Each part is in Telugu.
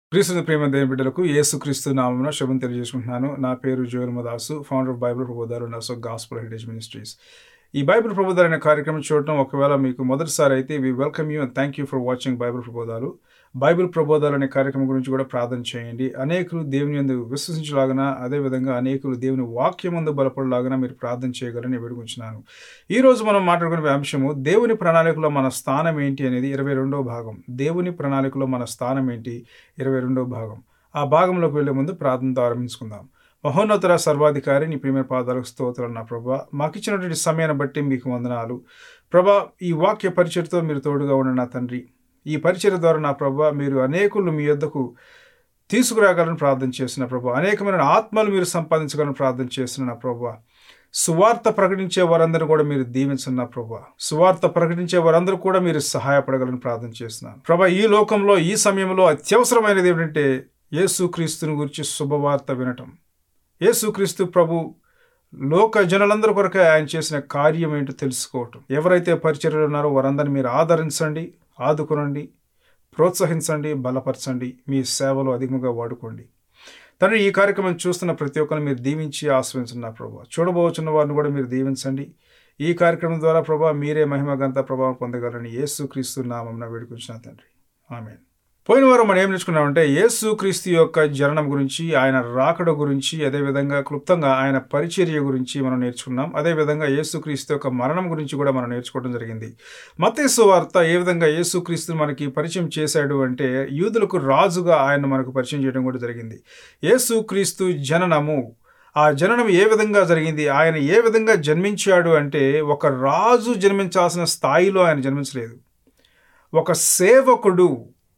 క్రీస్తు ప్రేమ దేని బిడ్డలకు యేసుక్రీస్తు నామమున శుభం తెలియజేసుకుంటున్నాను నా పేరు Joel Madasu founder of Bible ప్రబోధాలు nurse of gospel heritage ministries ఈ బైబిల్ ప్రబోధాలు అనే కార్యక్రమం చూడటం ఒకవేళ మీకు మొదటిసారి అయితే we welcome you and thank you for watching Bible ప్రబోధాలు బైబిల్ ప్రబోధాలు అనే కార్యక్రమం గురించి కూడా ప్రార్థన చేయండి అనేకులు దేవుని యందు విశ్వసించలాగన అదేవిధంగా అనేకులు దేవుని వాక్యం ముందు బలపడలాగన మీరు ప్రార్థన చేయగలని వేడుకుంటున్నాను ఈ రోజు మనం మాట్లాడుకునే అంశము దేవుని ప్రణాళికలో మన స్థానం ఏంటి అనేది ఇరవై రెండో భాగం దేవుని ప్రణాళికలో మన స్థానం ఏంటి ఇరవై రెండో భాగం ఆ భాగంలోకి వెళ్లే ముందు ప్రార్థనతో ఆరంభించుకుందాం మహోన్నతర సర్వాధికారి నీ ప్రేమ పాదాలకు స్తోత్రాలు నా ప్రభా మాకు ఇచ్చినటువంటి సమయాన్ని బట్టి మీకు వందనాలు ప్రభా ఈ వాక్య పరిచయతో మీరు తోడుగా ఉన్న నా తండ్రి ఈ పరిచయ ద్వారా నా ప్రభా మీరు అనేకులు మీ యొద్దకు తీసుకురాగలని ప్రార్థన చేసిన ప్రభా అనేకమైన ఆత్మలు మీరు సంపాదించగలని ప్రార్థన చేసిన నా ప్రభా సువార్త ప్రకటించే వారందరూ కూడా మీరు దీవించండి నా ప్రభా సువార్త ప్రకటించే వారందరూ కూడా మీరు సహాయపడగలని ప్రార్థన చేస్తున్నాను ప్రభా ఈ లోకంలో ఈ సమయంలో అత్యవసరమైనది ఏమిటంటే యేసుక్రీస్తుని గురించి శుభవార్త వినటం యేసుక్రీస్తు ప్రభు లోక జనులందరి కొరకే ఆయన చేసిన కార్యం ఏంటో తెలుసుకోవటం ఎవరైతే పరిచర్యలు ఉన్నారో వారందరిని మీరు ఆదరించండి ఆదుకునండి ప్రోత్సహించండి బలపరచండి మీ సేవలో అధికంగా వాడుకోండి తండ్రి ఈ కార్యక్రమం చూస్తున్న ప్రతి ఒక్కరిని మీరు దీవించి ఆశ్రయించండి నా ప్రభావ చూడబోచున్న వారిని కూడా మీరు దీవించండి ఈ కార్యక్రమం ద్వారా ప్రభా మీరే మహిమ గంత ప్రభావం పొందగలని యేసు క్రీస్తు నామం వేడుకుంటున్నా తండ్రి ఆమెన్ పోయిన వారం మనం ఏం నేర్చుకున్నామంటే యేసు క్రీస్తు యొక్క జననం గురించి ఆయన రాకడ గురించి అదేవిధంగా క్లుప్తంగా ఆయన పరిచర్య గురించి మనం నేర్చుకున్నాం అదేవిధంగా యేసుక్రీస్తు యొక్క మరణం గురించి కూడా మనం నేర్చుకోవడం జరిగింది మతేసు వార్త ఏ విధంగా యేసుక్రీస్తుని మనకి పరిచయం చేశాడు అంటే యూదులకు రాజుగా ఆయన మనకు పరిచయం చేయడం కూడా జరిగింది యేసుక్రీస్తు జననము ఆ జననం ఏ విధంగా జరిగింది ఆయన ఏ విధంగా జన్మించాడు అంటే ఒక రాజు జన్మించాల్సిన స్థాయిలో ఆయన జన్మించలేదు ఒక సేవకుడు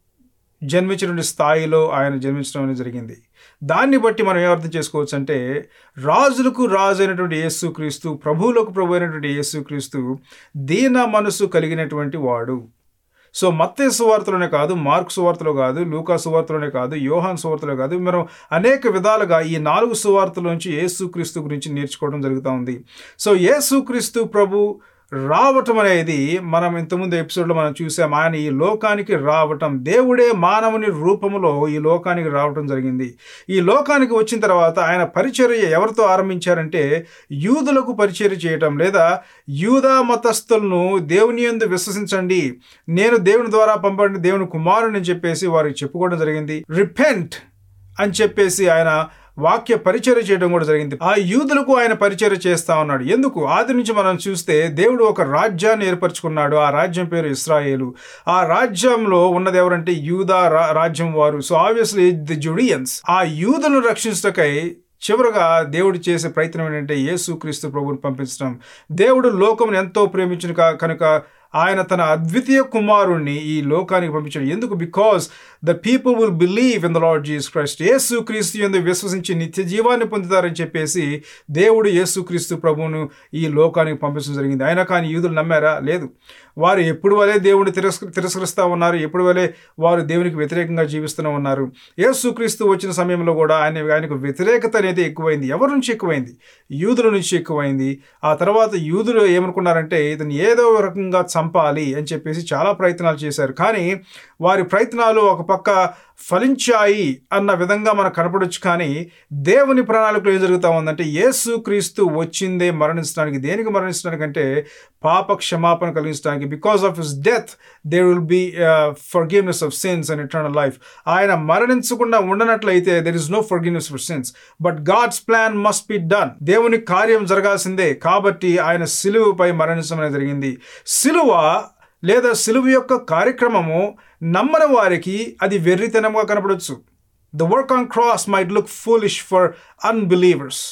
జన్మించిన స్థాయిలో ఆయన జన్మించడం అనేది జరిగింది దాన్ని బట్టి మనం ఏమర్థం చేసుకోవచ్చు అంటే రాజులకు రాజు అయినటువంటి యేసుక్రీస్తు ప్రభువులకు ప్రభు అయినటువంటి యేసుక్రీస్తు దీన మనసు కలిగినటువంటి వాడు సో మత్తే సువార్తలోనే కాదు మార్క్ సువార్తలో కాదు లూకా సువార్తలోనే కాదు యోహాన్ సువార్తలో కాదు మనం అనేక విధాలుగా ఈ నాలుగు సువార్తల నుంచి యేసుక్రీస్తు గురించి నేర్చుకోవడం జరుగుతూ ఉంది సో యేసుక్రీస్తు ప్రభు రావటం అనేది మనం ఇంతకుముందు ఎపిసోడ్లో మనం చూసాం ఆయన ఈ లోకానికి రావటం దేవుడే మానవుని రూపంలో ఈ లోకానికి రావటం జరిగింది ఈ లోకానికి వచ్చిన తర్వాత ఆయన పరిచర్య ఎవరితో ఆరంభించారంటే యూదులకు పరిచర్య చేయటం లేదా యూదా మతస్థులను దేవుని ఎందు విశ్వసించండి నేను దేవుని ద్వారా పంపండి దేవుని కుమారుని చెప్పేసి వారికి చెప్పుకోవడం జరిగింది రిపెంట్ అని చెప్పేసి ఆయన వాక్య పరిచర్య చేయడం కూడా జరిగింది ఆ యూదులకు ఆయన పరిచర్య చేస్తా ఉన్నాడు ఎందుకు ఆది నుంచి మనం చూస్తే దేవుడు ఒక రాజ్యాన్ని ఏర్పరచుకున్నాడు ఆ రాజ్యం పేరు ఇస్రాయేలు ఆ రాజ్యంలో ఉన్నది ఎవరంటే యూదా రాజ్యం వారు సో ఆబ్వియస్లీ ది జుడియన్స్ ఆ యూదులను రక్షించటకై చివరగా దేవుడు చేసే ప్రయత్నం ఏంటంటే యేసుక్రీస్తు ప్రభుని పంపించడం దేవుడు లోకమును ఎంతో ప్రేమించిన కనుక ఆయన తన అద్వితీయ కుమారుణ్ణి ఈ లోకానికి పంపించాడు ఎందుకు because the people will believe in the Lord Jesus Christ యేసు క్రీస్తు ఎందు విశ్వసించి నిత్య జీవాన్ని పొందుతారని చెప్పేసి దేవుడు యేసు క్రీస్తు ప్రభువును ఈ లోకానికి పంపించడం జరిగింది అయినా కానీ యూదులు నమ్మారా లేదు వారు ఎప్పుడు వలే దేవుడిని తిరస్క తిరస్కరిస్తూ ఉన్నారు ఎప్పుడు వలే వారు దేవునికి వ్యతిరేకంగా జీవిస్తూనే ఉన్నారు యేసుక్రీస్తు వచ్చిన సమయంలో కూడా ఆయన ఆయనకు వ్యతిరేకత అనేది ఎక్కువైంది ఎవరి నుంచి ఎక్కువైంది యూదుల నుంచి ఎక్కువైంది ఆ తర్వాత యూదులు ఏమనుకున్నారంటే ఇతను ఏదో రకంగా చంపాలి అని చెప్పేసి చాలా ప్రయత్నాలు చేశారు కానీ వారి ప్రయత్నాలు ఒక పక్క ఫలించాయి అన్న విధంగా మనకు కనపడొచ్చు కానీ దేవుని ప్రణాళికలో ఏం జరుగుతూ ఉందంటే యేసు క్రీస్తు వచ్చిందే మరణించడానికి దేనికి మరణించడానికి అంటే పాప క్షమాపణ కలిగించడానికి because of his death they will be forgiveness of sins and eternal life ఆయన మరణించకుండా ఉండనట్లయితే there is no forgiveness for sins but God's plan must be done దేవుని కార్యం జరగాల్సిందే కాబట్టి ఆయన సిలువుపై మరణించడం అనేది జరిగింది సిలువ లేదా సిలువ యొక్క కార్యక్రమము నమ్మని వారికి అది వెర్రితనంగా కనపడవచ్చు the work on cross might look foolish for unbelievers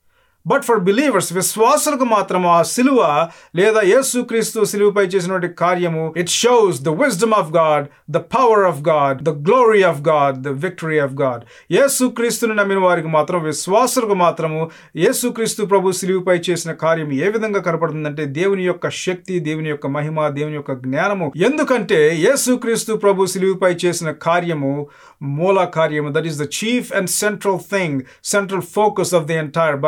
but for believers విశ్వాసులకు మాత్రం ఆ సిలువ లేదా యేసుక్రీస్తు సిలువపై చేసినటువంటి కార్యము it shows the wisdom of God the power of God the glory of God the victory of God యేసుక్రీస్తుని నమ్మిన వారికి మాత్రం విశ్వాసులకు మాత్రము యేసుక్రీస్తు ప్రభు సిలువపై చేసిన కార్యం ఏ విధంగా కనపడుతుందంటే దేవుని యొక్క శక్తి దేవుని యొక్క మహిమ దేవుని యొక్క జ్ఞానము ఎందుకంటే యేసుక్రీస్తు ప్రభు సిలువపై చేసిన కార్యము మూల కార్యము that is the chief and central thing central focus of the entire Bible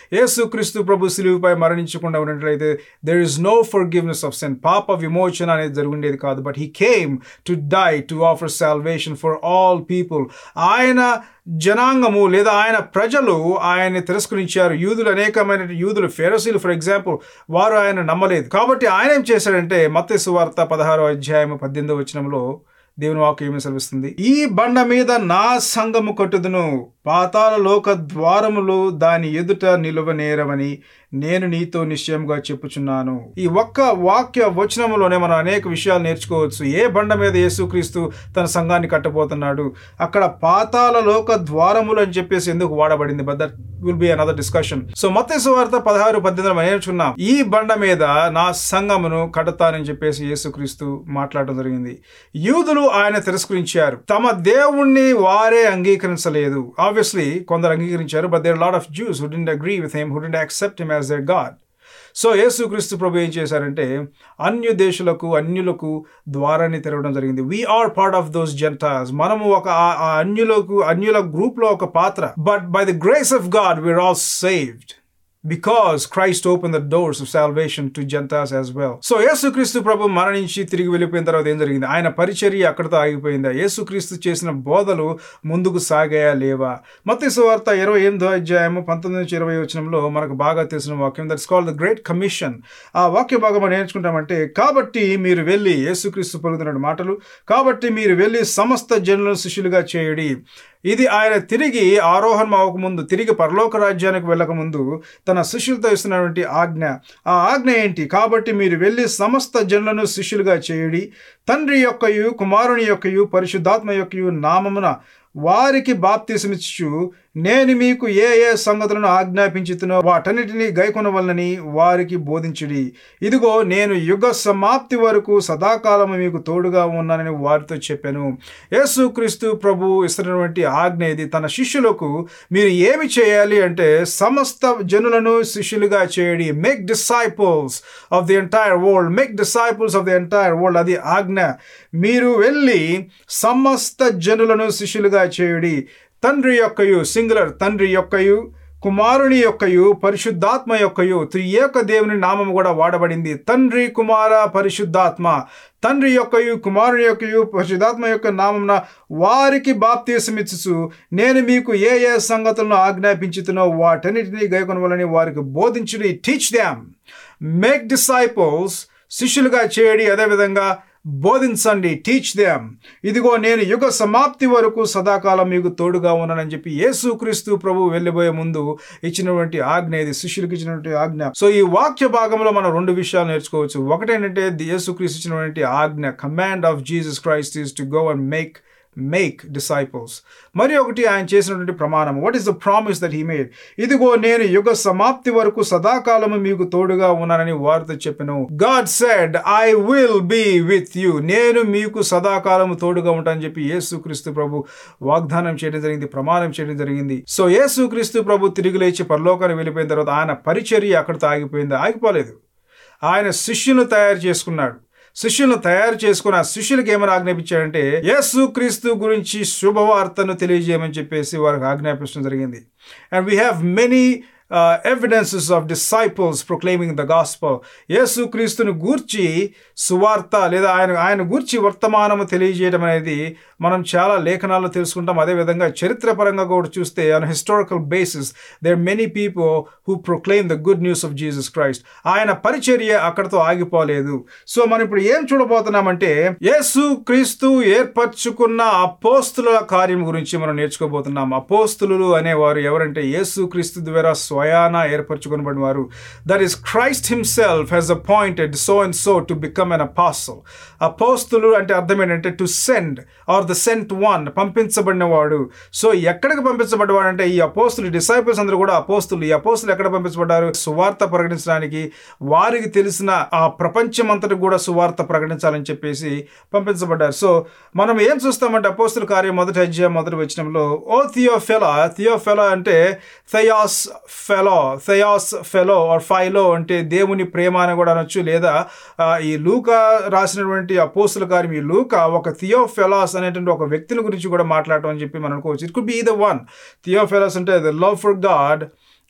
యేసుక్రీస్తు ప్రభు సిలువుపై మరణించకుండా ఉన్నట్లయితే there is no forgiveness of sin పాప విమోచన అనేది జరుగుండేది కాదు but he came to die to offer salvation for all people ఆయన జనాంగము లేదా ఆయన ప్రజలు ఆయన్ని తిరస్కరించారు యూదులు అనేకమైన యూదులు ఫెరసీలు ఫర్ ఎగ్జాంపుల్ వారు ఆయన నమ్మలేదు కాబట్టి ఆయన ఏం చేశాడంటే మత్స్య సువార్త పదహారో అధ్యాయం పద్దెనిమిదో వచనంలో దేవుని వాక్యం ఏమి సెలవిస్తుంది ఈ బండ మీద నా సంగము కట్టుదును పాతాల లోక ద్వారములు దాని ఎదుట నిలువనేరవని నేను నీతో నిశ్చయంగా చెప్పుచున్నాను ఈ ఒక్క వాక్య వచనములోనే మనం అనేక విషయాలు నేర్చుకోవచ్చు ఏ బండ మీద యేసుక్రీస్తు తన సంఘాన్ని కట్టబోతున్నాడు అక్కడ పాతాల లోక ద్వారములు అని చెప్పేసి ఎందుకు వాడబడింది but that will be another discussion so మత్స్య వార్త పదహారు పద్దెనిమిది మనం నేర్చుకున్నాం ఈ బండ మీద నా సంఘమును కడతానని చెప్పేసి యేసుక్రీస్తు మాట్లాడడం జరిగింది యూదులు ఆయన తిరస్కరించారు తమ దేవుణ్ణి వారే అంగీకరించలేదు ఆబ్వియస్లీ కొందరు అంగీకరించారు but there lot of Jews who didn't agree with him who didn't accept him as their God so యేసుక్రీస్తు ప్రభు ఏం చేశారంటే అన్య దేశులకు అన్యులకు ద్వారాన్ని తెరవడం జరిగింది we are part of those Gentiles మనము ఒక ఆ- ఆ అన్యులకు అన్యుల గ్రూప్లో ఒక పాత్ర but by the grace of God we are all saved because Christ open the doors of salvation to Gentiles as well so యేసుక్రీస్తు ప్రభు మరణించి తిరిగి వెళ్ళిపోయిన తర్వాత ఏం జరిగింది ఆయన పరిచర్య అక్కడితో ఆగిపోయిందా యేసుక్రీస్తు చేసిన బోధలు ముందుకు సాగాయా లేవా మత్తి సువార్త ఇరవై ఎనిమిదో అధ్యాయము పంతొమ్మిది నుంచి ఇరవై వచనంలో మనకు బాగా తెలిసిన వాక్యం that's called the great commission ఆ వాక్య భాగం మనం నేర్చుకుంటామంటే కాబట్టి మీరు వెళ్ళి యేసుక్రీస్తు పలుకుతున్న మాటలు కాబట్టి మీరు వెళ్ళి సమస్త జనులను శిష్యులుగా చేయుడి ఇది ఆయన తిరిగి ఆరోహణం అవ్వకముందు తిరిగి పరలోక రాజ్యానికి వెళ్ళకముందు తన శిష్యులతో ఇస్తున్నటువంటి ఆజ్ఞ ఆ ఆజ్ఞ ఏంటి కాబట్టి మీరు వెళ్ళి సమస్త జనులను శిష్యులుగా చేయుడి తండ్రి యొక్కయు కుమారుని యొక్కయు పరిశుద్ధాత్మ యొక్కయు నామమున వారికి బాప్తిసమిచ్చు నేను మీకు ఏ ఏ సంగతులను ఆజ్ఞాపించుతున్నో వాటన్నిటినీ గైకొనవలనని వారికి బోధించుడి ఇదిగో నేను యుగ సమాప్తి వరకు సదాకాలము మీకు తోడుగా ఉన్నానని వారితో చెప్పాను యేసుక్రీస్తు ప్రభు ఇస్తున్నటువంటి ఆజ్ఞ ఇది తన శిష్యులకు మీరు ఏమి చేయాలి అంటే సమస్త జనులను శిష్యులుగా చేయడి make disciples of the entire world make disciples of the entire world అది ఆజ్ఞ మీరు వెళ్ళి సమస్త జనులను శిష్యులుగా చేయుడి తండ్రి యొక్కయు సింగులర్ తండ్రి యొక్కయు కుమారుని యొక్కయు పరిశుద్ధాత్మ యొక్కయు త్రియేక దేవుని నామము కూడా వాడబడింది తండ్రి కుమార పరిశుద్ధాత్మ తండ్రి యొక్కయు కుమారుని యొక్కయు పరిశుద్ధాత్మ యొక్క నామమున వారికి బాప్తీసమిచ్చు నేను మీకు ఏ ఏ సంగతులను ఆజ్ఞాపించుతున్నో వాటన్నిటినీ గైకొనవలని వారికి బోధించుడి టీచ్ దామ్ మేక్ డిసైపుల్స్ శిష్యులుగా చేయడి అదేవిధంగా బోధించండి టీచ్ దెమ్ ఇదిగో నేను యుగ సమాప్తి వరకు సదాకాలం మీకు తోడుగా ఉన్నానని చెప్పి యేసుక్రీస్తు ప్రభు వెళ్ళిపోయే ముందు ఇచ్చినటువంటి ఆజ్ఞ ఇది శిష్యులకు ఇచ్చినటువంటి ఆజ్ఞ సో ఈ వాక్య భాగంలో మనం రెండు విషయాలు నేర్చుకోవచ్చు ఒకటేంటంటే యేసుక్రీస్తు ఇచ్చినటువంటి ఆజ్ఞ command of Jesus Christ is to go and make make disciples మరి ఒకటి ఆయన చేసినటువంటి ప్రమాణం what is the promise that he made ఇదిగో నేను యుగ సమాప్తి వరకు సదాకాలము మీకు తోడుగా ఉన్నానని వారితో చెప్పాను God said I will be with you నేను మీకు సదాకాలము తోడుగా ఉంటానని చెప్పి యేసుక్రీస్తు ప్రభు వాగ్దానం చేయడం జరిగింది ప్రమాణం చేయడం జరిగింది సో యేసుక్రీస్తు ప్రభు తిరిగి లేచి పరలోకానికి వెళ్ళిపోయిన తర్వాత ఆయన పరిచర్య అక్కడితో ఆగిపోయింది ఆగిపోలేదు ఆయన శిష్యులను తయారు చేసుకున్నాడు శిష్యులను తయారు చేసుకుని ఆ శిష్యులకు ఏమని ఆజ్ఞాపించాడంటే యేసు క్రీస్తు గురించి శుభవార్తను తెలియజేయమని చెప్పేసి వారికి ఆజ్ఞాపించడం జరిగింది and we have many evidences of disciples proclaiming the gospel యేసు క్రీస్తును గూర్చి సువార్త లేదా ఆయన ఆయన గూర్చి వర్తమానము తెలియజేయడం అనేది మనం చాలా లేఖనాల్లో తెలుసుకుంటాం అదేవిధంగా చరిత్రపరంగా కూడా చూస్తే on historical basis there many people who proclaim the good news of Jesus Christ ఆయన పరిచర్య అక్కడతో ఆగిపోలేదు సో మనం ఇప్పుడు ఏం చూడబోతున్నామంటే యేసు క్రీస్తు ఏర్పరచుకున్న అపోస్తుల కార్యం గురించి మనం నేర్చుకోబోతున్నాం అపోస్తులు అనేవారు ఎవరంటే యేసు క్రీస్తు ద్వారా స్వయాన ఏర్పరచుకునబడిన వారు that is Christ himself he's appointed so and so to become an apostle అపోస్తులు అంటే అర్థం ఏంటంటే to send or the sent one పంపించబడిన వాడు సో ఎక్కడికి పంపించబడ్డవాడు అంటే ఈ అపోస్తులు డిసైపుల్స్ అందరూ కూడా అపోస్తులు ఈ అపోస్తులు ఎక్కడ పంపించబడ్డారు సువార్త ప్రకటించడానికి వారికి తెలిసిన ఆ ప్రపంచం అంతటి కూడా సువార్త ప్రకటించాలని చెప్పేసి పంపించబడ్డారు సో మనం ఏం చూస్తామంటే అపోస్తుల కార్యం మొదటి అధ్యాయం మొదటి వచ్చినంలో ఓ థియోఫెలా థియోఫెలా అంటే Theos philo Theos philo or philo అంటే దేవుని ప్రేమ అని కూడా అనొచ్చు లేదా ఆ, ఈ లూకా రాసినటువంటి అపోస్తుల కార్యం ఈ లూకా ఒక థియోఫెలాస్ అనేటువంటి ఒక వ్యక్తిని గురించి కూడా మాట్లాడటం అని చెప్పి మనం అనుకోవచ్చు it could be the one Theophilus అంటే the love for God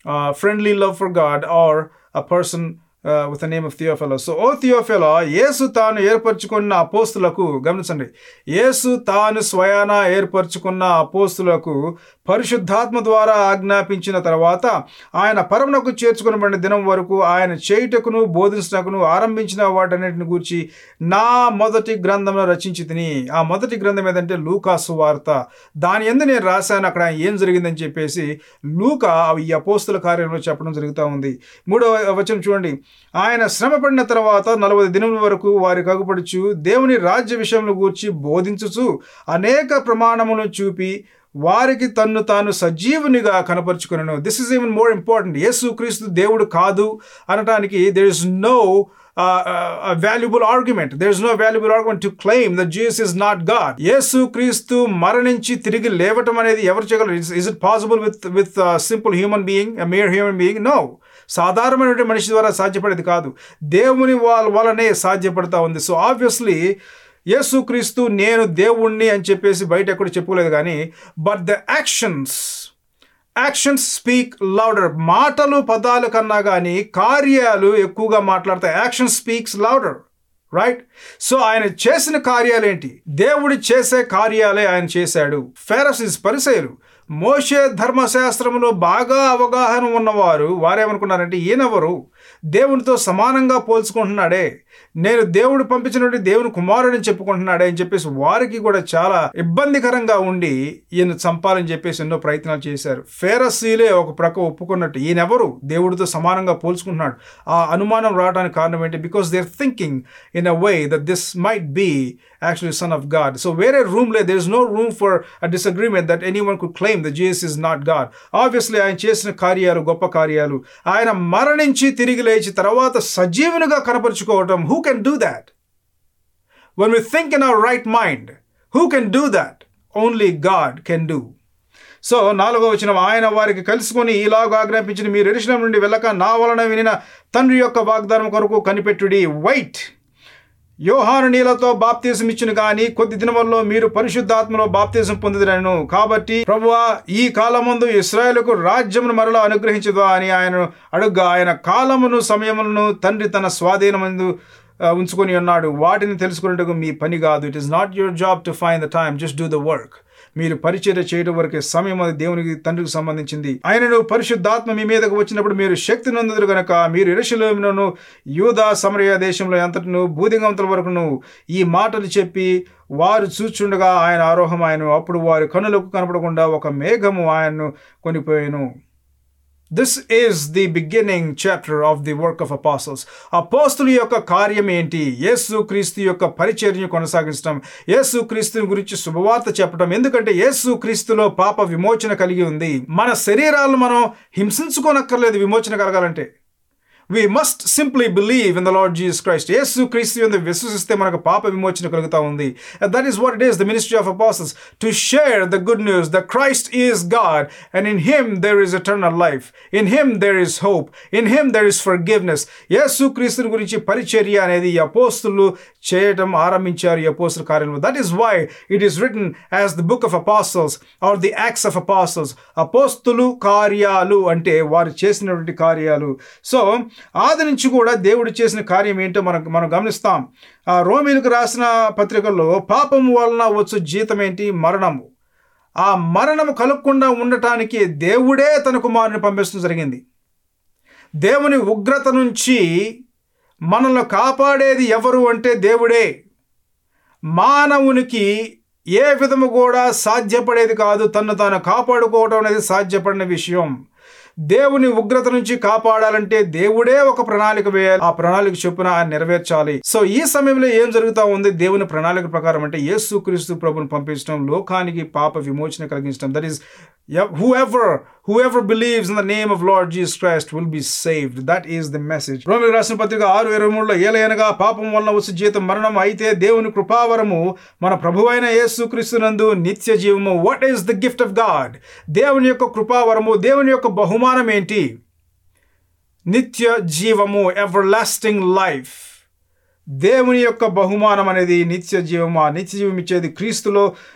friendly love for God or a person with the name of Theophilus so O Theophilus యేసు తాను ఏర్పరచుకున్న అపోస్తులకు గమనించండి యేసు తాను స్వయాన ఏర్పరచుకున్న అపోస్తులకు పరిశుద్ధాత్మ ద్వారా ఆజ్ఞాపించిన తర్వాత ఆయన పరమునకు చేర్చుకునబడిన దినం వరకు ఆయన చేయుటకును బోధించటకును ఆరంభించిన వాటన్నిటిని గురించి నా మొదటి గ్రంథంలో రచించి తిని ఆ మొదటి గ్రంథం ఏదంటే లూకాసు వార్త దాని ఎందు నేను రాశాను అక్కడ ఏం జరిగిందని చెప్పేసి లూకా ఈ అపోస్తుల కార్యంలో చెప్పడం జరుగుతూ ఉంది మూడవ వచనం చూడండి ఆయన శ్రమపడిన తర్వాత నలభై దినముల వరకు వారి కగుపడుచు దేవుని రాజ్య విషయంలో గూర్చి బోధించుచు అనేక ప్రమాణములను చూపి వారికి తన్ను తాను సజీవునిగా కనపరుచుకున్నాను this is even more important యేసు క్రీస్తు దేవుడు కాదు అనడానికి there is no valuable argument there is no valuable argument to claim the Jesus is not God యేసు క్రీస్తు మరణించి తిరిగి లేవటం అనేది ఎవరు చేయగలరు is it possible with with simple human being mere human being no సాధారణమైనటువంటి మనిషి ద్వారా సాధ్యపడేది కాదు దేవుని వాళ్ళ వలనే సాధ్యపడతా ఉంది సో ఆబ్వియస్లీ యేసుక్రీస్తు నేను దేవుణ్ణి అని చెప్పేసి బయట ఎక్కడ చెప్పుకోలేదు కానీ but the actions actions speak louder మాటలు పదాలు కన్నా కానీ కార్యాలు ఎక్కువగా మాట్లాడతాయి action speaks louder right so ఆయన చేసిన కార్యాలేంటి దేవుడు చేసే కార్యాలే ఆయన చేశాడు ఫెరసిస్ పరిసయలు మోషే ధర్మశాస్త్రంలో బాగా అవగాహన ఉన్నవారు వారేమనుకున్నారంటే ఈయనెవరు దేవునితో సమానంగా పోల్చుకుంటున్నాడే నేను దేవుడు పంపించినటువంటి దేవుని కుమారుడని చెప్పుకుంటున్నాడే అని చెప్పేసి వారికి కూడా చాలా ఇబ్బందికరంగా ఉండి ఈయన చంపాలని చెప్పేసి ఎన్నో ప్రయత్నాలు చేశారు ఫేరసీలే ఒక ప్రక్క ఒప్పుకున్నట్టు ఈయనెవరు దేవుడితో సమానంగా పోల్చుకుంటున్నాడు ఆ అనుమానం రావడానికి కారణం ఏంటి because they are thinking in a way that this might be actually son of God so వేరే రూమ్ లే there is no room for a disagreement that anyone could claim the Jesus is not God obviously ఆయన చేసిన కార్యాలు గొప్ప కార్యాలు ఆయన మరణించి తిరిగి లేచి తర్వాత సజీవునిగా కనపరుచుకోవటం who can do that one we think in our right mind who can do that only God can do so నాలుగో వచ్చిన ఆయన వారికి కలుసుకొని ఇలాగ ఆజ్ఞాపించిన మీరు ఎరుశలం నుండి వెళ్ళక నా వలన వినిన తండ్రి యొక్క వాగ్దానం కొరకు కనిపెట్టుడి వైట్ యోహాను నీలతో బాప్తీసం ఇచ్చిన కానీ కొద్ది దినముల్లో మీరు పరిశుద్ధాత్మలో బాప్తీసం పొందిదరను కాబట్టి ప్రభువా ఈ కాలమందు ఇస్రాయేలుకు రాజ్యమును మరలా అనుగ్రహించదా అని ఆయన అడుగ్గా ఆయన కాలమును సమయములను తండ్రి తన స్వాధీనమందు ఉంచుకొని ఉన్నాడు వాటిని తెలుసుకున్నట్టుకు మీ పని కాదు it is not your job to find the time just do the work మీరు పరిచర్య చేయడం వరకే సమయం అది దేవునికి తండ్రికి సంబంధించింది ఆయనను పరిశుద్ధాత్మ మీ మీదకు వచ్చినప్పుడు మీరు శక్తి నొందుదురు గనక మీరు ఇరుషులను యూదా సమరయ దేశంలో ఎంతటిను భూదిగంతుల వరకును ఈ మాటలు చెప్పి వారు చూచుండగా ఆయన ఆరోహం ఆయన అప్పుడు వారి కనులకు కనపడకుండా ఒక మేఘము ఆయన్ను కొనిపోయాను this is the beginning chapter of the work of apostles అపోస్తుల యొక్క కార్యం ఏంటి యేసు క్రీస్తు యొక్క పరిచర్యను కొనసాగించడం యేసు క్రీస్తుని గురించి శుభవార్త చెప్పడం ఎందుకంటే యేసు క్రీస్తులో పాప విమోచన కలిగి ఉంది మన శరీరాలను మనం హింసించుకోనక్కర్లేదు విమోచన కలగాలంటే we must simply believe in the Lord Jesus Christ యేసు క్రీస్తు ఎందు విశ్వసిస్తే మనకు పాప విమోచన కలుగుతా ఉంది that is what it is the ministry of apostles to share the good news the Christ is God and in him there is eternal life in him there is hope in him there is forgiveness యేసు క్రీస్తుని గురించి పరిచర్య అనేది ఈ అపోస్తులు చేయటం ఆరంభించారు ఈ అపోస్తుల కార్యంలో that is why it is written as the book of apostles or the acts of apostles అపోస్తులు కార్యాలు అంటే వారు చేసినటువంటి కార్యాలు సో ఆది నుంచి కూడా దేవుడు చేసిన కార్యం ఏంటో మనం మనం గమనిస్తాం ఆ రోమిలకు రాసిన పత్రికల్లో పాపం వలన వచ్చు జీతం ఏంటి మరణము ఆ మరణము కలగకుండా ఉండటానికి దేవుడే తన కుమారుని పంపించడం జరిగింది దేవుని ఉగ్రత నుంచి మనల్ని కాపాడేది ఎవరు అంటే దేవుడే మానవునికి ఏ విధము కూడా సాధ్యపడేది కాదు తను తాను కాపాడుకోవడం అనేది సాధ్యపడిన విషయం దేవుని ఉగ్రత నుంచి కాపాడాలంటే దేవుడే ఒక ప్రణాళిక వేయాలి ఆ ప్రణాళిక చొప్పున ఆయన నెరవేర్చాలి సో ఈ సమయంలో ఏం జరుగుతా ఉంది దేవుని ప్రణాళిక ప్రకారం అంటే యేసు క్రీస్తు ప్రభుని పంపించడం లోకానికి పాప విమోచన కలిగించడం that is whoever whoever believes in the name of Lord Jesus Christ will be saved. That is the message. రోమిలకు రాసిన పత్రిక ఆరు ఇరవై మూడులో ఏలయనగా పాపం వలన వచ్చి జీతం మరణం అయితే దేవుని కృపావరము మన ప్రభువైన యేసు క్రీస్తునందు నిత్య జీవము what is the gift of God దేవుని యొక్క కృపావరము దేవుని యొక్క బహుమానం ఏంటి నిత్య జీవము ఎవర్ లాస్టింగ్ లైఫ్ దేవుని యొక్క బహుమానం అనేది నిత్య జీవం ఆ నిత్య జీవం ఇచ్చేది క్రీస్తులో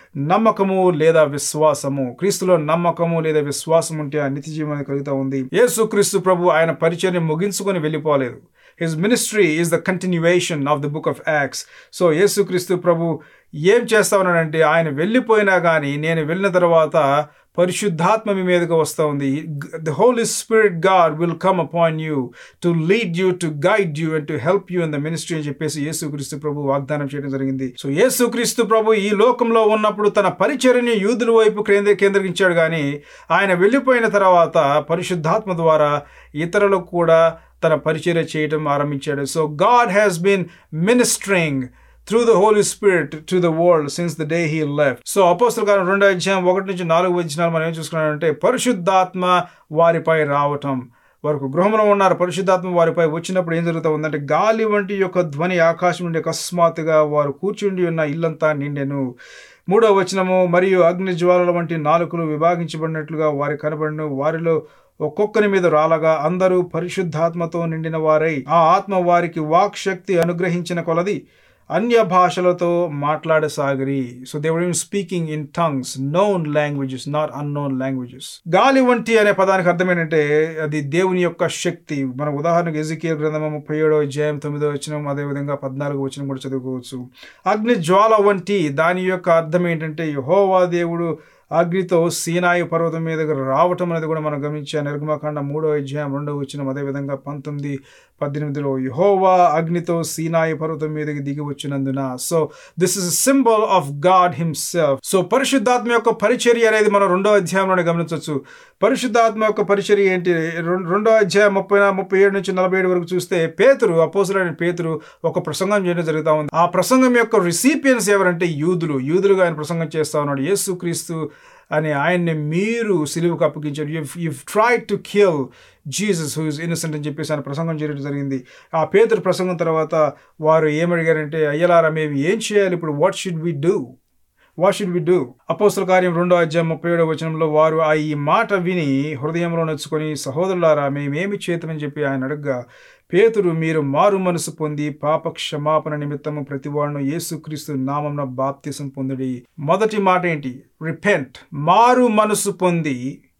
నమ్మకము లేదా విశ్వాసము క్రీస్తులో నమ్మకము లేదా విశ్వాసం ఉంటే ఆ నిత్య జీవనం కలుగుతూ ఉంది యేసు క్రీస్తు ప్రభు ఆయన పరిచయం ముగించుకొని వెళ్ళిపోలేదు his ministry is the continuation of the book of Acts so యేసుక్రీస్తు ప్రభు ఏం చేస్తా ఉన్నాడంటే ఆయన వెళ్ళిపోయినా కానీ నేను వెళ్ళిన తర్వాత పరిశుద్ధాత్మ మీ మీదకి వస్తూ ఉంది the Holy Spirit God will come upon you to lead you to guide you and to help you in the ministry అని చెప్పేసి యేసుక్రీస్తు ప్రభు వాగ్దానం చేయడం జరిగింది సో యేసుక్రీస్తు ప్రభు ఈ లోకంలో ఉన్నప్పుడు తన పరిచర్ని యూదుల వైపు కేంద్ర కేంద్రీకరించాడు కానీ ఆయన వెళ్ళిపోయిన తర్వాత పరిశుద్ధాత్మ ద్వారా ఇతరులకు కూడా తన పరిచర్య చేయడం ఆరంభించాడు so God has been ministering through the Holy Spirit to the world since the day he left so అపోస్తుల కాలం రెండో అధ్యాయం ఒకటి నుంచి నాలుగు వచ్చినాలు మనం ఏం చూసుకున్నామంటే పరిశుద్ధాత్మ వారిపై రావటం వరకు గృహంలో ఉన్నారు పరిశుద్ధాత్మ వారిపై వచ్చినప్పుడు ఏం జరుగుతూ ఉందంటే గాలి వంటి యొక్క ధ్వని ఆకాశం నుండి అకస్మాత్తుగా వారు కూర్చుండి ఉన్న ఇల్లంతా నిండెను మూడో వచనము మరియు అగ్ని జ్వాలల వంటి నాలుకలు విభాగించబడినట్లుగా వారి కనబడిన వారిలో ఒక్కొక్కరి మీద రాలగా అందరూ పరిశుద్ధాత్మతో నిండిన వారై ఆ ఆత్మ వారికి వాక్ శక్తి అనుగ్రహించిన కొలది అన్య భాషలతో మాట్లాడసాగిరి so they're speaking in tongues known languages not unknown languages గాలి వంటి అనే పదానికి అర్థం ఏంటంటే అది దేవుని యొక్క శక్తి మన ఉదాహరణకు ఎజికేల్ గ్రంథము ముప్పై ఏడో అధ్యాయం తొమ్మిదో వచ్చిన అదేవిధంగా పద్నాలుగు వచ్చిన కూడా చదువుకోవచ్చు అగ్ని జ్వాల వంటి దాని యొక్క అర్థం ఏంటంటే యహోవా దేవుడు అగ్నితో సీనాయి పర్వతం మీదకి రావటం అనేది కూడా మనం గమనించాం నిర్గమకాండ మూడో అధ్యాయం రెండో వచ్చిన అదేవిధంగా పంతొమ్మిది పద్దెనిమిదిలో యహోవా అగ్నితో సీనాయి పర్వతం మీదకి దిగి వచ్చినందున so this is symbol of God himself so పరిశుద్ధాత్మ యొక్క పరిచర్య అనేది మనం రెండో అధ్యాయంలోనే గమనించవచ్చు పరిశుద్ధాత్మ యొక్క పరిచర్య ఏంటి రెండో అధ్యాయం ముప్పై ముప్పై ఏడు నుంచి నలభై ఏడు వరకు చూస్తే పేతురు అపోసులైన పేతురు ఒక ప్రసంగం చేయడం జరుగుతూ ఉంది ఆ ప్రసంగం యొక్క రిసిపియన్స్ ఎవరంటే యూదులు యూదులుగా ఆయన ప్రసంగం చేస్తా ఉన్నాడు యేసు క్రీస్తు అని ఆయన్ని మీరు సిలువుకు అప్పగించారు you you try to kill Jesus who is innocent అని చెప్పేసి ఆయన ప్రసంగం చేయడం జరిగింది ఆ పేదరు ప్రసంగం తర్వాత వారు ఏమడిగారంటే అయ్యలారా మేము ఏం చేయాలి ఇప్పుడు what should we do what should we do అపోస్తుల కార్యం రెండో అధ్యాయం ముప్పై ఏడో వచనంలో వారు ఆ ఈ మాట విని హృదయంలో నచ్చుకొని సహోదరులారా మేమేమి చేతమని చెప్పి ఆయన అడగ్గా పేతురు మీరు మారు మనసు పొంది పాప క్షమాపణ నిమిత్తము ప్రతివాడును యేసుక్రీస్తు నామంన బాప్తిసం పొందిడి మొదటి మాట ఏంటి రిపెంట్ మారు మనసు పొంది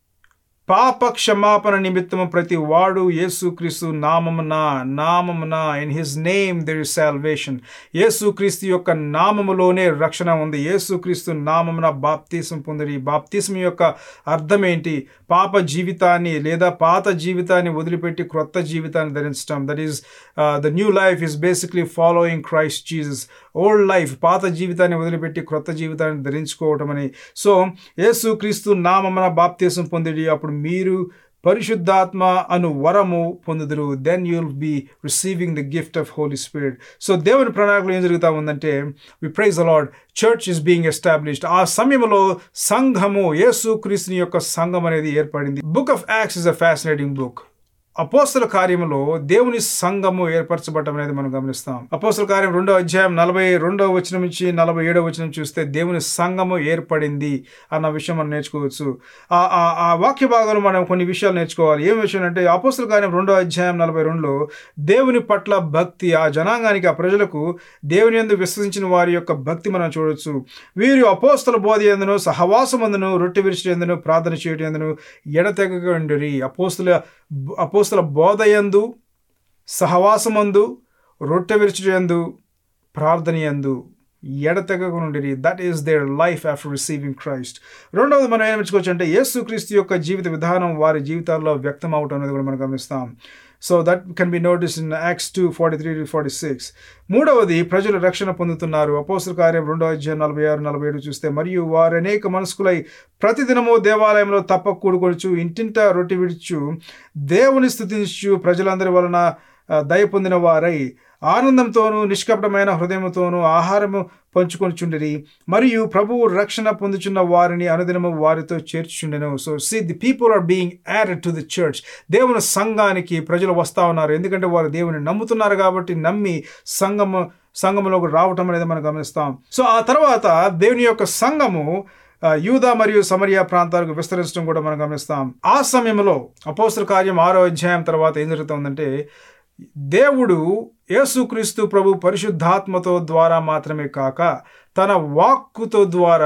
పాప క్షమాపణ నిమిత్తము ప్రతి వాడు యేసుక్రీస్తు నామమున నామమున in his name there is salvation యేసుక్రీస్తు యొక్క నామములోనే రక్షణ ఉంది యేసుక్రీస్తు నామమున బాప్తీసం పొందిరి బాప్తీసం యొక్క అర్థం ఏంటి పాప జీవితాన్ని లేదా పాత జీవితాన్ని వదిలిపెట్టి క్రొత్త జీవితాన్ని ధరించడం that is the new life is basically following Christ Jesus old life పాత జీవితాన్ని వదిలిపెట్టి క్రొత్త జీవితాన్ని ధరించుకోవటం అని సో యేసుక్రీస్తు నామమున బాప్తీసం పొందిడి అప్పుడు మీరు పరిశుద్ధాత్మ అను వరము పొందుదురు then you'll be receiving the gift of Holy Spirit so దేవుని ప్రణాళికలో ఏం జరుగుతూ ఉందంటే we praise a lot church is being established ఆ సమయంలో సంఘము యేసు క్రీస్తుని యొక్క సంఘం అనేది ఏర్పడింది book of Acts is a fascinating book అపోస్తల కార్యంలో దేవుని సంఘము ఏర్పరచబడటం అనేది మనం గమనిస్తాం అపోస్తల కార్యం రెండో అధ్యాయం నలభై రెండో వచనం నుంచి నలభై ఏడో వచనం చూస్తే దేవుని సంఘము ఏర్పడింది అన్న విషయం మనం నేర్చుకోవచ్చు ఆ ఆ వాక్య భాగంలో మనం కొన్ని విషయాలు నేర్చుకోవాలి ఏం విషయం అంటే అపోస్తల కార్యం రెండో అధ్యాయం నలభై రెండులో దేవుని పట్ల భక్తి ఆ జనాంగానికి ఆ ప్రజలకు దేవుని ఎందు విశ్వసించిన వారి యొక్క భక్తి మనం చూడొచ్చు వీరు అపోస్తల బోధ ఎందును సహవాసమందును రొట్టె విరిచి ఎందును ప్రార్థన చేయడం ఎందును ఎడతెగగా ఉండరి అపోస్తుల అపోస్తుల బోధయందు సహవాసమందు రొట్టె విరుచుయందు ప్రార్థనయందు ఎడతెగక నుండి that is their life after receiving Christ రెండవది మనం ఏం మెచ్చుకోవచ్చు అంటే యేసుక్రీస్తు యొక్క జీవిత విధానం వారి జీవితాల్లో వ్యక్తం అవటం అనేది కూడా మనం గమనిస్తాం so that can be notice in Acts two forty three to forty six మూడవది ప్రజలు రక్షణ పొందుతున్నారు అపోస్తుల కార్యం రెండో అధ్యాయం నలభై ఆరు నలభై ఏడు చూస్తే మరియు వారు అనేక మనస్కులై ప్రతిదినము దేవాలయంలో తప్ప కూడుకొడుచు ఇంటింట రొట్టి విడుచు దేవుని స్థుతించు ప్రజలందరి వలన దయ పొందిన వారై ఆనందంతోనూ నిష్కపటమైన హృదయంతోనూ ఆహారము పంచుకొనిచుండిరి మరియు ప్రభువు రక్షణ పొందుచున్న వారిని అనుదినము వారితో చేర్చుండెను so see the people are being added to the church దేవుని సంఘానికి ప్రజలు వస్తూ ఉన్నారు ఎందుకంటే వారు దేవుని నమ్ముతున్నారు కాబట్టి నమ్మి సంఘము సంఘములోకి రావటం అనేది మనం గమనిస్తాం సో ఆ తర్వాత దేవుని యొక్క సంఘము యూదా మరియు సమరియా ప్రాంతాలకు విస్తరించడం కూడా మనం గమనిస్తాం ఆ సమయంలో అపోస్తుల కార్యం ఆరో అధ్యాయం తర్వాత ఏం జరుగుతుందంటే దేవుడు యేసుక్రీస్తు ప్రభు పరిశుద్ధాత్మతో ద్వారా మాత్రమే కాక తన వాక్కుతో ద్వారా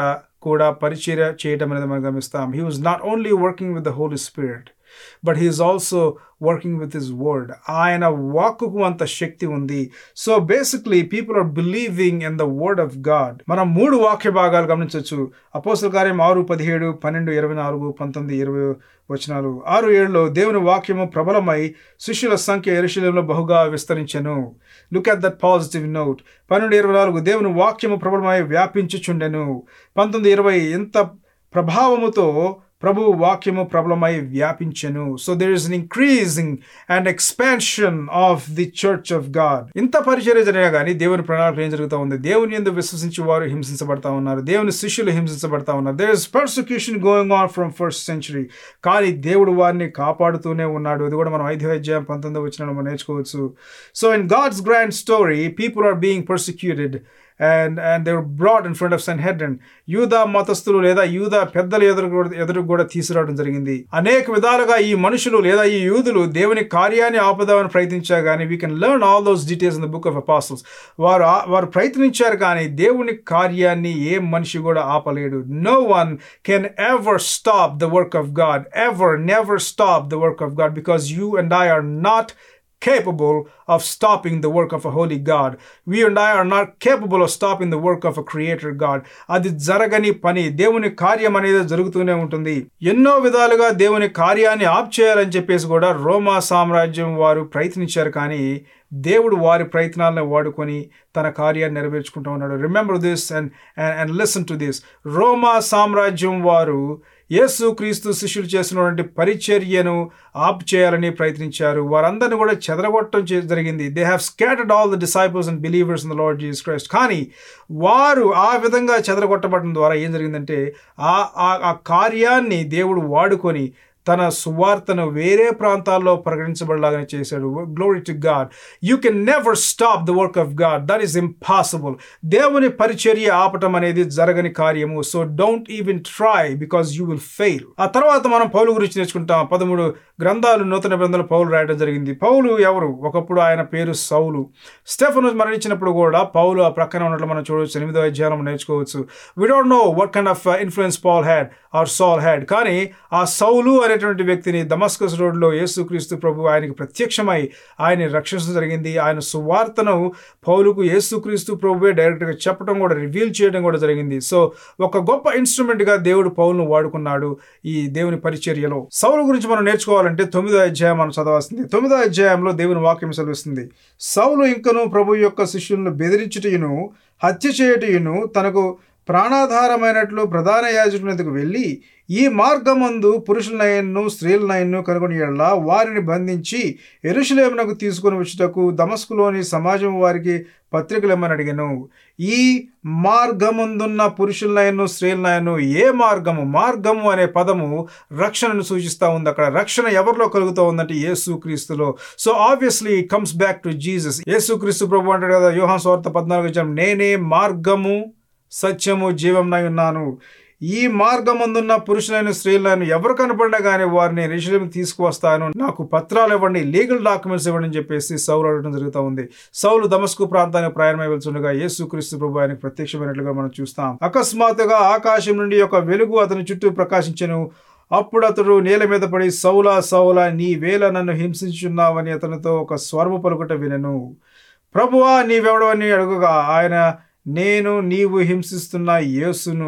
కూడా పరిచర్య చేయటం అనేది మనం గమనిస్తాం he was not only working with the Holy Spirit but he's also working with his word ఆయన వాక్కుకు అంత శక్తి ఉంది so basically people are believing in the word of God మనం మూడు వాక్య భాగాలు గమనించవచ్చు అపోసల కార్యం ఆరు పదిహేడు పన్నెండు ఇరవై నాలుగు పంతొమ్మిది ఇరవై వచనాలు ఆరు ఏడులో దేవుని వాక్యము ప్రబలమై శిష్యుల సంఖ్య ఎరుశలంలో బహుగా విస్తరించెను look at that positive note పన్నెండు ఇరవై నాలుగు దేవుని వాక్యము ప్రబలమై వ్యాపించుచుండెను పంతొమ్మిది ఇరవై ఎంత ప్రభావముతో ప్రభు వాక్యము ప్రబలమై వ్యాపించెను so there is an increasing and expansion of the church of God ఇంత పరిచర్య జరిగా కానీ దేవుని ప్రణాళిక ఏం జరుగుతూ ఉంది దేవుని ఎందుకు విశ్వసించి వారు హింసించబడతా ఉన్నారు దేవుని శిష్యులు హింసించబడతా ఉన్నారు there is persecution going on from first century కానీ దేవుడు వారిని కాపాడుతూనే ఉన్నాడు ఇది కూడా మనం ఐదు అధ్యాయం పంతొమ్మిది వచ్చిన మనం నేర్చుకోవచ్చు so in God's grand story people are being persecuted and and they brought in front of Sanhedrin యూదా మతస్థులు లేదా యూదా పెద్దలు ఎదురు ఎదురు కూడా తీసుకురావడం జరిగింది అనేక విధాలుగా ఈ మనుషులు లేదా ఈ యూదులు దేవుని కార్యాన్ని ఆపదామని ప్రయత్నించారు కానీ we can learn all those details in the book of apostles వారు వారు ప్రయత్నించారు కానీ దేవుని కార్యాన్ని ఏ మనిషి కూడా ఆపలేడు no one can ever stop the work of God ever never stop the work of God because you and I are not capable of stopping the work of a holy God. We and I are not capable of stopping the work of a creator God. అది జరగని పని దేవుని కార్యం అనేది జరుగుతూనే ఉంటుంది ఎన్నో విధాలుగా దేవుని కార్యాన్ని ఆప్ చేయాలని చెప్పేసి కూడా రోమా సామ్రాజ్యం వారు ప్రయత్నించారు కానీ దేవుడు వారి ప్రయత్నాలను వాడుకొని తన కార్యాన్ని నెరవేర్చుకుంటూ ఉన్నాడు remember this and and listen to this రోమా సామ్రాజ్యం వారు యేసు క్రీస్తు శిష్యులు చేసినటువంటి పరిచర్యను ఆప్ చేయాలని ప్రయత్నించారు వారందరిని కూడా చెదరగొట్టడం జరిగింది they have scattered all the disciples and believers in the Lord Jesus Christ కానీ వారు ఆ విధంగా చెదరగొట్టబడడం ద్వారా ఏం జరిగిందంటే ఆ ఆ కార్యాన్ని దేవుడు వాడుకొని తన సువార్తను వేరే ప్రాంతాల్లో ప్రకటించబడలాగానే చేశాడు glory to God you can never stop the work of God that is impossible దేవుని పరిచర్య ఆపటం అనేది జరగని కార్యము so don't even try because you will fail ఆ తర్వాత మనం పౌలు గురించి నేర్చుకుంటాం పదమూడు గ్రంథాలు నూతన గ్రంథాలు పౌలు రాయడం జరిగింది పౌలు ఎవరు ఒకప్పుడు ఆయన పేరు సౌలు స్టెఫను మరణించినప్పుడు కూడా పౌలు ఆ ప్రక్కన ఉన్నట్లు మనం చూడవచ్చు ఎనిమిదో అధ్యాయం నేర్చుకోవచ్చు we don't know what kind of influence Paul had or Saul had కానీ ఆ సౌలు అనేటువంటి వ్యక్తిని దమస్కస్ రోడ్లో యేసుక్రీస్తు ప్రభు ఆయనకి ప్రత్యక్షమై ఆయన రక్షించడం జరిగింది ఆయన సువార్తను పౌలుకు యేసుక్రీస్తు ప్రభువే డైరెక్ట్గా చెప్పడం కూడా రివీల్ చేయడం కూడా జరిగింది సో ఒక గొప్ప ఇన్స్ట్రుమెంట్గా దేవుడు పౌలును వాడుకున్నాడు ఈ దేవుని పరిచర్యలో సౌలు గురించి మనం నేర్చుకోవాలంటే తొమ్మిదో అధ్యాయం మనం చదవాల్సింది తొమ్మిదో అధ్యాయంలో దేవుని వాక్యం సెలవిస్తుంది సౌలు ఇంకను ప్రభు యొక్క శిష్యులను బెదిరించుటయును హత్య చేయుటయును తనకు ప్రాణాధారమైనట్లు ప్రధాన యాజకునికు వెళ్ళి ఈ మార్గమందు పురుషులనయన్ను స్త్రీలనయన్ను కనుగొని ఎడల వారిని బంధించి ఎరుషులేమునకు తీసుకుని వచ్చుటకు దమస్కులోని సమాజం వారికి పత్రికలేమని అడిగాను ఈ మార్గముందున్న పురుషులనయన్ను స్త్రీలనయన్ను ఏ మార్గము మార్గము అనే పదము రక్షణను సూచిస్తూ ఉంది అక్కడ రక్షణ ఎవరిలో కలుగుతూ ఉందంటే యేసు క్రీస్తులో so obviously comes back to Jesus యేసు క్రీస్తు ప్రభు అంటాడు కదా యోహాన్ స్వార్థ పద్నాలుగు నేనే మార్గము సత్యము జీవంనై ఉన్నాను ఈ మార్గమందున్న పురుషులైన స్త్రీలను ఎవరు కనపడినా కానీ వారిని రిషులను తీసుకువస్తాను నాకు పత్రాలు ఇవ్వండి లీగల్ డాక్యుమెంట్స్ ఇవ్వండి అని చెప్పేసి సౌలు అడగడం జరుగుతూ ఉంది సౌలు దమస్కు ప్రాంతానికి ప్రయాణమై వెళ్తుండగా యేసు క్రీస్తు ప్రభు ఆయనకు ప్రత్యక్షమైనట్లుగా మనం చూస్తాం అకస్మాత్తుగా ఆకాశం నుండి ఒక వెలుగు అతని చుట్టూ ప్రకాశించను అప్పుడు అతడు నేల మీద పడి సౌలా సౌలా నీ వేల నన్ను హింసించున్నావని అతనితో ఒక స్వరము పలుకుట వినను ప్రభువా నీవెవడవని అడుగుగా ఆయన నేను నీవు హింసిస్తున్న యేసును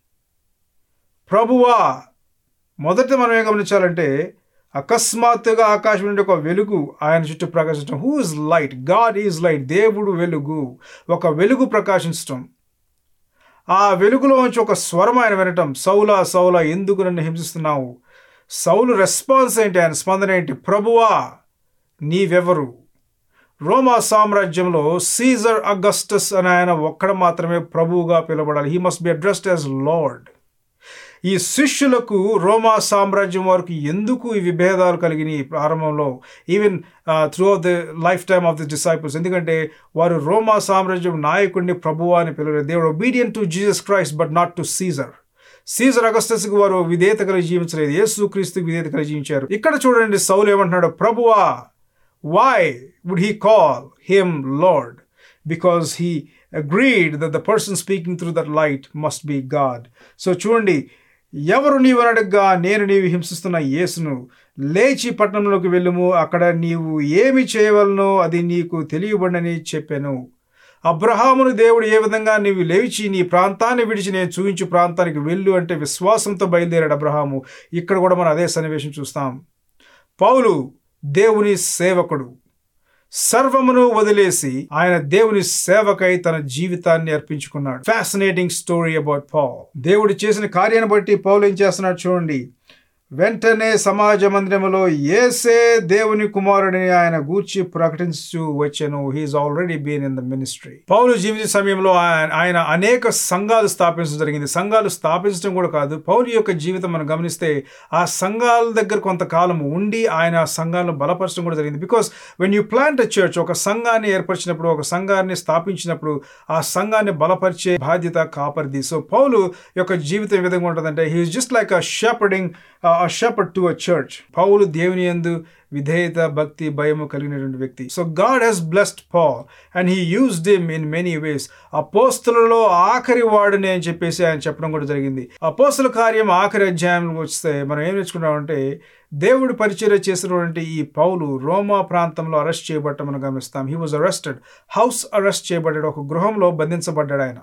ప్రభువా మొదట మనం ఏం గమనించాలంటే అకస్మాత్తుగా ఆకాశం నుండి ఒక వెలుగు ఆయన చుట్టూ ప్రకాశించడం who is light God is light దేవుడు వెలుగు ఒక వెలుగు ప్రకాశించటం ఆ వెలుగులోంచి ఒక స్వరం ఆయన వినటం సౌలా సౌలా ఎందుకు నన్ను హింసిస్తున్నావు సౌలు రెస్పాన్స్ ఏంటి ఆయన స్పందన ఏంటి ప్రభువా నీవెవరు రోమా సామ్రాజ్యంలో సీజర్ అగస్టస్ అని ఆయన ఒక్కడ మాత్రమే ప్రభువుగా పిలువబడాలి he must be addressed as Lord ఈ శిష్యులకు రోమా సామ్రాజ్యం వారికి ఎందుకు ఈ విభేదాలు కలిగినాయి ప్రారంభంలో even through of the life time of the disciples ఎందుకంటే వారు రోమా సామ్రాజ్యం నాయకుడిని ప్రభువు అని పిలవలేదు దేవుడు obedient to Jesus Christ but not to Caesar Caesar అగస్టస్కి వారు విధేయత కలిగి జీవించలేదు యేసు క్రీస్తుకి విధేయత కలిగి జీవించారు ఇక్కడ చూడండి సౌలు ఏమంటున్నాడు ప్రభువా why would he call him Lord because he agreed that the person speaking through that light must be God. So చూడండి ఎవరు నీవు అడగ్గా నేను నీవు హింసిస్తున్న యేసును లేచి పట్టణంలోకి వెళ్ళుము అక్కడ నీవు ఏమి చేయవలనో అది నీకు తెలియబడని చెప్పాను అబ్రహామును దేవుడు ఏ విధంగా నీవు లేచి నీ ప్రాంతాన్ని విడిచి నేను చూపించు ప్రాంతానికి వెళ్ళు అంటే విశ్వాసంతో బయలుదేరాడు అబ్రహాము ఇక్కడ కూడా మనం అదే సన్నివేశం చూస్తాం పౌలు దేవుని సేవకుడు సర్వమును వదిలేసి ఆయన దేవుని సేవకై తన జీవితాన్ని అర్పించుకున్నాడు ఫ్యాసినేటింగ్ స్టోరీ అబౌట్ పాల్ దేవుడు చేసిన కార్యాన్ని బట్టి పౌలు ఏం చేస్తున్నాడు చూడండి వెంటనే సమాజ మందిరములో ఏసే దేవుని కుమారుడిని ఆయన గూర్చి ప్రకటించు వచ్చాను he's already been in the ministry పౌలు జీవిత సమయంలో ఆయన ఆయన అనేక సంఘాలు స్థాపించడం జరిగింది సంఘాలు స్థాపించడం కూడా కాదు పౌలు యొక్క జీవితం మనం గమనిస్తే ఆ సంఘాల దగ్గర కొంతకాలం ఉండి ఆయన ఆ సంఘాలను బలపరచడం కూడా జరిగింది because when you plant a church ఒక సంఘాన్ని ఏర్పరిచినప్పుడు ఒక సంఘాన్ని స్థాపించినప్పుడు ఆ సంఘాన్ని బలపరిచే బాధ్యత కాపరిది సో పౌలు యొక్క జీవితం ఏ విధంగా ఉంటుందంటే he's just like a shepherding a shepherd to a church పౌలు దేవుని యందు విధేయత భక్తి భయము కలిగినటువంటి వ్యక్తి so God has blessed Paul and he used him in many ways అపోస్తులలో ఆఖరి వాడుని అని చెప్పేసి ఆయన చెప్పడం కూడా జరిగింది అపోస్తుల కార్యం ఆఖరి అధ్యాయంలో వస్తే మనం ఏం నేర్చుకుంటామంటే దేవుడు పరిచయం చేసినటువంటి ఈ పౌలు రోమా ప్రాంతంలో అరెస్ట్ చేయబడటం మనం గమనిస్తాం he was arrested house arrest చేయబడ్డాడు ఒక గృహంలో బంధించబడ్డాడు ఆయన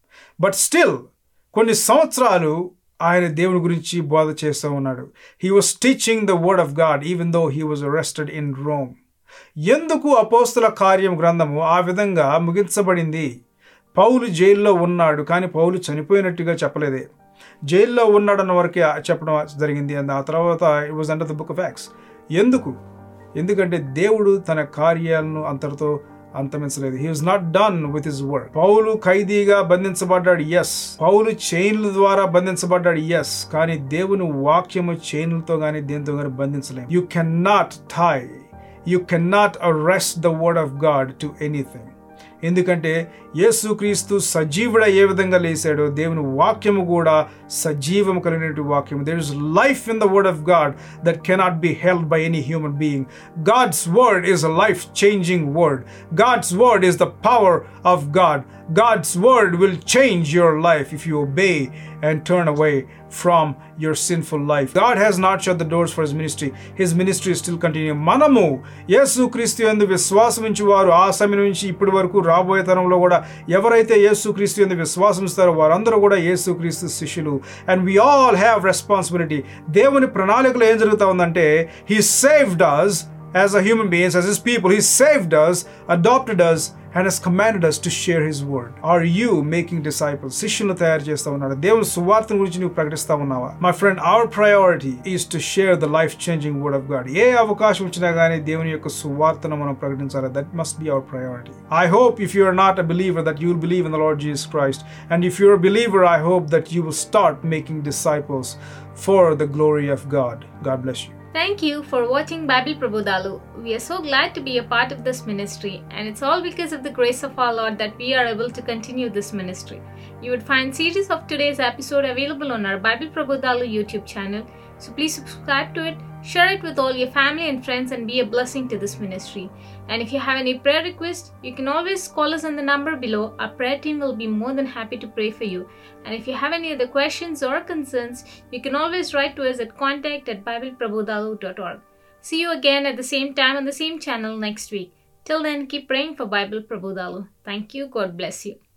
బట్ స్టిల్ కొన్ని సంవత్సరాలు ఆయన దేవుని గురించి బోధ చేస్తూ ఉన్నాడు he was teaching the word of God even though he was arrested in Rome ఎందుకు అపోస్తుల కార్యం గ్రంథము ఆ విధంగా ముగించబడింది పౌలు జైల్లో ఉన్నాడు కానీ పౌలు చనిపోయినట్టుగా చెప్పలేదే జైల్లో ఉన్నాడన్న వరకే చెప్పడం జరిగింది అండ్ ఆ తర్వాత it was under the book of Acts ఎందుకు ఎందుకంటే దేవుడు తన కార్యాలను అంతటితో అంతమించలేదు he was not done with his work పౌలు ఖైదీగా బంధించబడ్డాడు ఎస్ పౌలు చైన్ల ద్వారా బంధించబడ్డాడు ఎస్ కానీ దేవుని వాక్యము చైన్లతో కానీ దేంతో కానీ బంధించలేము you can not tie you can not arrest the word of God to anything ఎందుకంటే యేసుక్రీస్తు సజీవుడ ఏ విధంగా లేచాడో దేవుని వాక్యము కూడా సజీవము కలిగినటువంటి వాక్యము there is life in the word of God that cannot be held by any human being God's word is a life changing word God's word is the power of God God's word will change your life if you obey and turn away from your sinful life. God has not shut the doors for his ministry. His ministry is still continuing. మనము యేసు క్రీస్తు యందు విశ్వాసం వారు ఆ సమయం నుంచి ఇప్పటి వరకు రాబోయే తరంలో కూడా ఎవరైతే యేసు క్రీస్తు యందు విశ్వాసం ఇస్తారో వారందరూ కూడా యేసు క్రీస్తు శిష్యులు and we all have responsibility దేవుని ప్రణాళికలో ఏం జరుగుతా ఉందంటే he saved us as a human beings, as his people. He saved us, adopted us, and has commanded us to share his word. Are you making disciples? శిష్యులను తయారు చేస్తా ఉన్నాడు దేవుని సువార్తను గురించి నువ్వు ప్రకటిస్తా ఉన్నావా my friend our priority is to share the life changing word of God ఏ అవకాశం వచ్చినా కానీ దేవుని యొక్క సువార్తను మనం ప్రకటించాలి that must be our priority I hope if you are not a believer that you will believe in the Lord Jesus Christ and if you're believer I hope that you will start making disciples for the glory of God. God bless you. Thank you for watching Bible Prabodhalu. We are so glad to be a part of this ministry, and it's all because of the grace of our Lord that we are able to continue this ministry. You would find series of today's episode available on our Bible Prabodhalu YouTube channel, so please subscribe to it, share it with all your family and friends, and be a blessing to this ministry. And if you have any prayer requests, you can always call us on the number below. Our prayer team will be more than happy to pray for you. And if you have any other questions or concerns, you can always write to us at contact at bibleprabodhalu.org. See you again at the same time on the same channel next week. Till then, keep praying for Bible Prabodhalu. Thank you. God bless you.